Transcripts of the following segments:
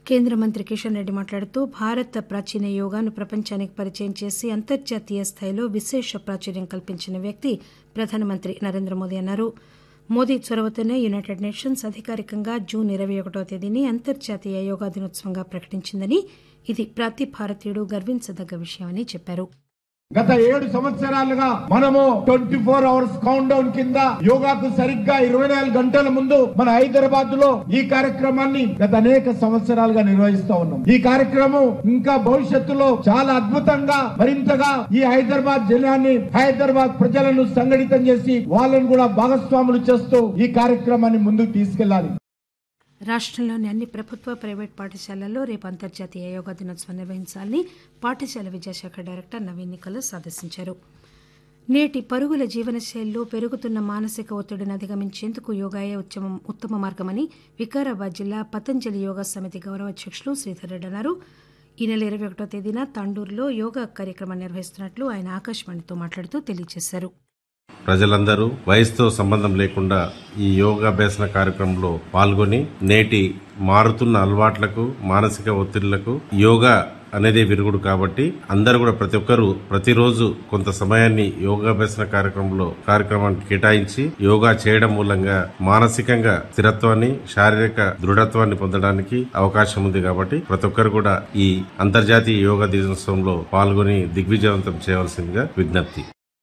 కేంద్ర మంత్రి కిషన్ రెడ్డి మాట్లాడుతూ భారత ప్రాచీన యోగాను ప్రపంచానికి పరిచయం చేసి అంతర్జాతీయ స్థాయిలో విశేష ప్రాచుర్యం కల్పించిన వ్యక్తి ప్రధానమంత్రి నరేంద్ర మోదీ అన్నారు మోదీ చొరవతోనే యునైటెడ్ నేషన్స్ అధికారికంగా జూన్ ఇరవై ఒకటో తేదీని అంతర్జాతీయ యోగా దినోత్సవంగా ప్రకటించిందని ఇది ప్రతి భారతీయుడు గర్వించదగ్గ విషయమని చెప్పారు గత ఏడు సంవత్సరాలుగా మనము twenty four hours countdown కింద యోగాకు సరిగ్గా ఇరవై నాలుగు గంటల ముందు మన హైదరాబాద్ లో ఈ కార్యక్రమాన్ని గత అనేక సంవత్సరాలుగా నిర్వహిస్తా ఉన్నాం ఈ కార్యక్రమం ఇంకా భవిష్యత్తులో చాలా అద్భుతంగా మరింతగా ఈ హైదరాబాద్ జిల్లాని హైదరాబాద్ ప్రజలను సంఘటితం చేసి వాళ్ళను కూడా భాగస్వాములు చేస్తూ ఈ కార్యక్రమాన్ని ముందుకు తీసుకెళ్లాలి రాష్టంలోని అన్ని ప్రభుత్వ ప్రైవేట్ పాఠశాలల్లో రేపు అంతర్జాతీయ యోగా దినోత్సవం నిర్వహించాలని పాఠశాల విద్యాశాఖ డైరెక్టర్ నవీన్ నికలస్ ఆదేశించారు నేటి పరుగుల జీవనశైలిలో పెరుగుతున్న మానసిక ఒత్తిడిని అధిగమించేందుకు యోగాయే ఉత్తమ ఉత్తమ మార్గమని వికారాబాద్ జిల్లా పతంజలి యోగా సమితి గౌరవ అధ్యక్షులు శ్రీధర్ రెడ్డి అన్నారు ఈ నెల ఇరవై ఒకటో తేదీన తాండూరులో యోగా కార్యక్రమం నిర్వహిస్తున్నట్లు ఆయన ఆకాశవాణితో మాట్లాడుతూ తెలియజేశారు ప్రజలందరూ వయసుతో సంబంధం లేకుండా ఈ యోగాభ్యాసన కార్యక్రమంలో పాల్గొని నేటి మారుతున్న అలవాట్లకు మానసిక ఒత్తిళ్లకు యోగా అనేదే విరుగుడు కాబట్టి అందరూ కూడా ప్రతి ఒక్కరూ ప్రతిరోజు కొంత సమయాన్ని యోగాభ్యాసన కార్యక్రమంలో కార్యక్రమానికి కేటాయించి యోగా చేయడం మూలంగా మానసికంగా స్థిరత్వాన్ని శారీరక దృఢత్వాన్ని పొందడానికి అవకాశం ఉంది కాబట్టి ప్రతి ఒక్కరు కూడా ఈ అంతర్జాతీయ యోగా దినోత్సవంలో పాల్గొని దిగ్విజయవంతం చేయవలసిందిగా విజ్ఞప్తి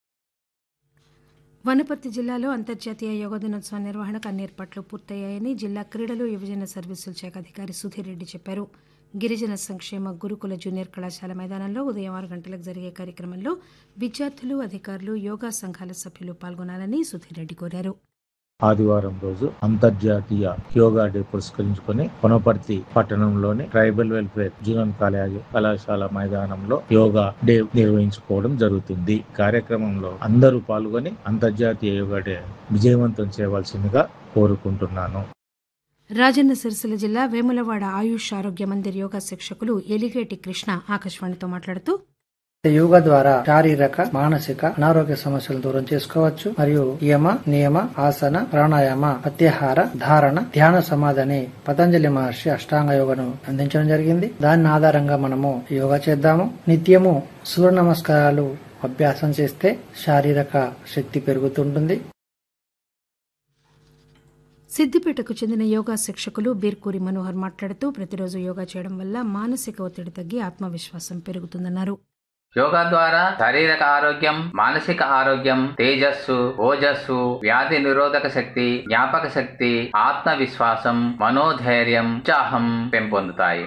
వనపర్తి జిల్లాలో అంతర్జాతీయ యోగా దినోత్సవం నిర్వహణకు అన్ని ఏర్పాట్లు పూర్తయ్యాయని జిల్లా క్రీడలు యువజన సర్వీసుల శాఖ అధికారి సుధీర్ రెడ్డి చెప్పారు గిరిజన సంక్షేమ గురుకుల జూనియర్ కళాశాల మైదానంలో ఉదయం ఆరు గంటలకు జరిగే కార్యక్రమంలో విద్యార్థులు అధికారులు యోగా సంఘాల సభ్యులు పాల్గొనాలని సుధీర్ రెడ్డి కోరారు ఆదివారం రోజు అంతర్జాతీయ యోగా డే పురస్కరించుకొని కొనపర్తి పట్టణంలోని ట్రైబల్ వెల్ఫేర్ జూనియర్ కాలేజ్ కళాశాల మైదానంలో యోగా డే నిర్వహించుకోవడం జరుగుతుంది కార్యక్రమంలో అందరూ పాల్గొని అంతర్జాతీయ యోగా డే విజయవంతం చేయవలసిందిగా కోరుకుంటున్నాను రాజన్న సిరిసిల్ల జిల్లా వేములవాడ ఆయుష్ ఆరోగ్య మందిర్ యోగా శిక్షకులు ఎలిగేటి కృష్ణ ఆకాశవాణితో మాట్లాడుతూ యోగా ద్వారా శారీరక మానసిక అనారోగ్య సమస్యలు దూరం చేసుకోవచ్చు మరియు యమ నియమ ఆసన ప్రాణాయామ ప్రత్యాహార ధారణ ధ్యాన సమాధి అనే పతంజలి మహర్షి అష్టాంగ యోగను అందించడం జరిగింది దాని ఆధారంగా మనము యోగా చేద్దాము నిత్యము సూర్య నమస్కారాలు అభ్యాసం చేస్తే శారీరక శక్తి పెరుగుతుంటుంది సిద్దిపేటకు చెందిన యోగా శిక్షకులు బీర్కూరి మనోహర్ మాట్లాడుతూ ప్రతిరోజు యోగా చేయడం వల్ల మానసిక ఒత్తిడి తగ్గి ఆత్మవిశ్వాసం పెరుగుతుందన్నారు యోగా ద్వారా శారీరక ఆరోగ్యం మానసిక ఆరోగ్యం తేజస్సు ఓజస్సు వ్యాధి నిరోధక శక్తి జ్ఞాపక శక్తి ఆత్మవిశ్వాసం మనోధైర్యం ఉత్సాహం పెంపొందుతాయి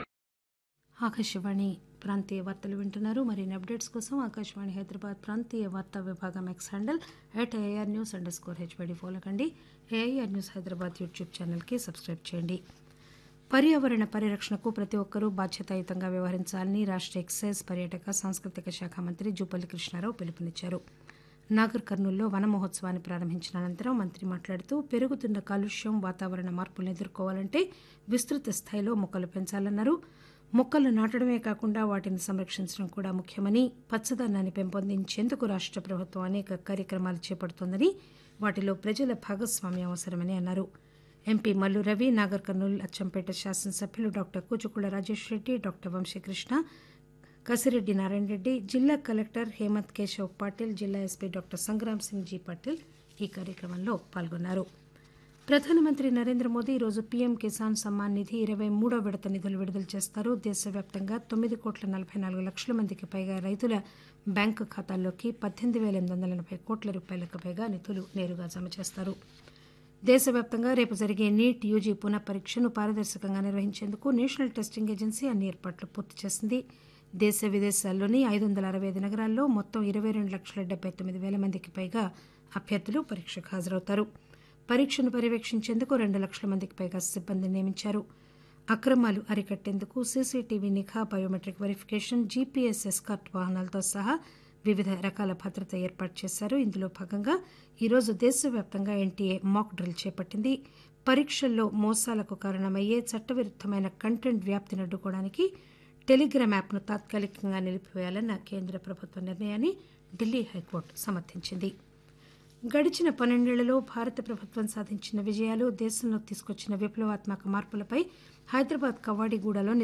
ఆకాశవాణి ప్రాంతీయ వార్తలు వింటున్నారు మరిన్ని అప్డేట్స్ కోసం ఆకాశవాణి హైదరాబాద్ ప్రాంతీయ వార్తా విభాగం X handle at A R news underscore H Y D follow కండి ఏఐఆర్ న్యూస్ హైదరాబాద్ యూట్యూబ్ ఛానల్కి సబ్స్క్రైబ్ చేయండి పర్యావరణ పరిరక్షణకు ప్రతి ఒక్కరూ బాధ్యతాయుతంగా వ్యవహరించాలని రాష్ట్ర ఎక్సైజ్ పర్యాటక సాంస్కృతిక శాఖ మంత్రి జూపల్లి కృష్ణారావు పిలుపునిచ్చారు నాగర్ కర్నూల్లో వన మహోత్సవాన్ని ప్రారంభించిన అనంతరం మంత్రి మాట్లాడుతూ పెరుగుతున్న కాలుష్యం వాతావరణ మార్పులను ఎదుర్కోవాలంటే విస్తృత స్థాయిలో మొక్కలు పెంచాలన్నారు మొక్కలు నాటడమే కాకుండా వాటిని సంరక్షించడం కూడా ముఖ్యమని పచ్చదనాన్ని పెంపొందించేందుకు రాష్ట్ర ప్రభుత్వం అనేక కార్యక్రమాలు చేపడుతోందని వాటిలో ప్రజల భాగస్వామ్యం అవసరమని అన్నారు ఎంపీ మల్లు రవి నాగర్ కర్నూలు అచ్చంపేట శాసనసభ్యులు డాక్టర్ కూచుకుళ్ల రాజేష్ రెడ్డి డాక్టర్ వంశీకృష్ణ కసిరెడ్డి నారాయణ రెడ్డి జిల్లా కలెక్టర్ హేమంత్ కేశవ్ పాటిల్ జిల్లా S P doctor Sangram Singh G Patil ఈ కార్యక్రమంలో పాల్గొన్నారు ప్రధానమంత్రి నరేంద్ర మోదీ ఈరోజు పీఎం కిసాన్ సమ్మాన్ నిధి ఇరవై మూడో విడత నిధులు విడుదల చేస్తారు దేశవ్యాప్తంగా తొమ్మిది కోట్ల నలభై నాలుగు లక్షల మందికి పైగా రైతుల బ్యాంకు ఖాతాల్లోకి పద్దెనిమిది వేల ఎనిమిది వందల ఎనభై కోట్ల రూపాయలకు పైగా నిధులు నేరుగా జమ చేస్తారు దేశవ్యాప్తంగా రేపు జరిగే నీట్ యూజీ పునః పరీక్షను పారదర్శకంగా నిర్వహించేందుకు నేషనల్ టెస్టింగ్ ఏజెన్సీ అన్ని ఏర్పాట్లు పూర్తి చేసింది దేశ విదేశాల్లోని ఐదు వందల అరవై ఐదు నగరాల్లో మొత్తం ఇరవై రెండు లక్షల డెబ్బై తొమ్మిది వేల మందికి పైగా అభ్యర్థులు పరీక్షకు హాజరవుతారు పరీక్షను పర్యవేక్షించేందుకు రెండు లక్షల మందికి పైగా సిబ్బందిని నియమించారు అక్రమాలు అరికట్టేందుకు సీసీటీవీ నిఘా బయోమెట్రిక్ వెరిఫికేషన్ జీపీఎస్ ఎస్కార్ట్ వాహనాలతో సహా వివిధ రకాల భద్రత ఏర్పాటు చేశారు ఇందులో భాగంగా ఈరోజు దేశవ్యాప్తంగా ఎన్టీఏ మాక్ డ్రిల్ చేపట్టింది పరీక్షల్లో మోసాలకు కారణమయ్యే చట్టవిరుద్దమైన కంటెంట్ వ్యాప్తిని అడ్డుకోవడానికి టెలిగ్రామ్ యాప్ను తాత్కాలికంగా నిలిపివేయాలన్న కేంద్ర ప్రభుత్వ నిర్ణయాన్ని ఢిల్లీ హైకోర్టు సమర్థించింది గడిచిన పన్నెండేళ్లలో భారత ప్రభుత్వం సాధించిన విజయాలు దేశంలో తీసుకొచ్చిన విప్లవాత్మక మార్పులపై హైదరాబాద్ కవాడిగూడలో